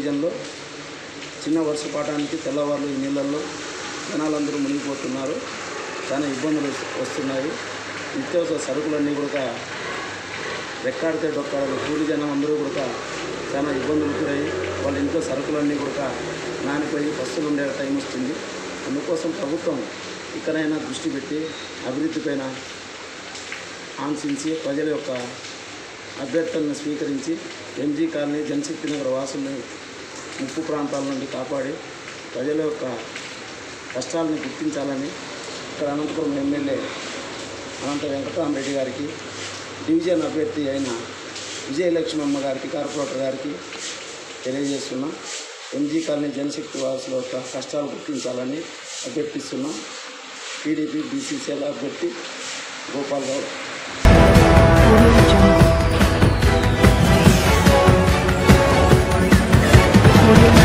డివిజన్లో చిన్న వర్షపాటానికి తెల్లవారులు ఈ నీళ్ళల్లో జనాలందరూ మునిగిపోతున్నారు చాలా ఇబ్బందులు వస్తున్నాయి నిత్యావసర సరుకులన్నీ కూడా రెక్కాడితే డొక్కాడలు కూలి జనం అందరూ కూడా చాలా ఇబ్బందులు గురయ్యి వాళ్ళ ఇంట్లో సరుకులన్నీ కూడా నానిపోయి బస్సులు ఉండే టైం వస్తుంది అందుకోసం ప్రభుత్వం ఇక్కడైనా దృష్టి పెట్టి అభివృద్ధి పైన ఆంక్షించి ప్రజల యొక్క అభ్యర్థులను స్వీకరించి ఎంజీ కాలనీ జనశక్తి నగర్ వాసుల్ని ముప్పు ప్రాంతాల నుండి కాపాడి ప్రజల యొక్క కష్టాలను గుర్తించాలని ఇక్కడ అనంతపురం ఎమ్మెల్యే అనంత వెంకటరామరెడ్డి గారికి డివిజన్ అభ్యర్థి అయిన విజయలక్ష్మమ్మ గారికి కార్పొరేటర్ గారికి తెలియజేస్తున్నాం ఎంజీ కాలనీ జనశక్తి వాసుల యొక్క కష్టాలు గుర్తించాలని అభ్యర్థిస్తున్నాం టీడీపీ బీసీసీఎల్ అభ్యర్థి గోపాల్ గౌడ్ Audio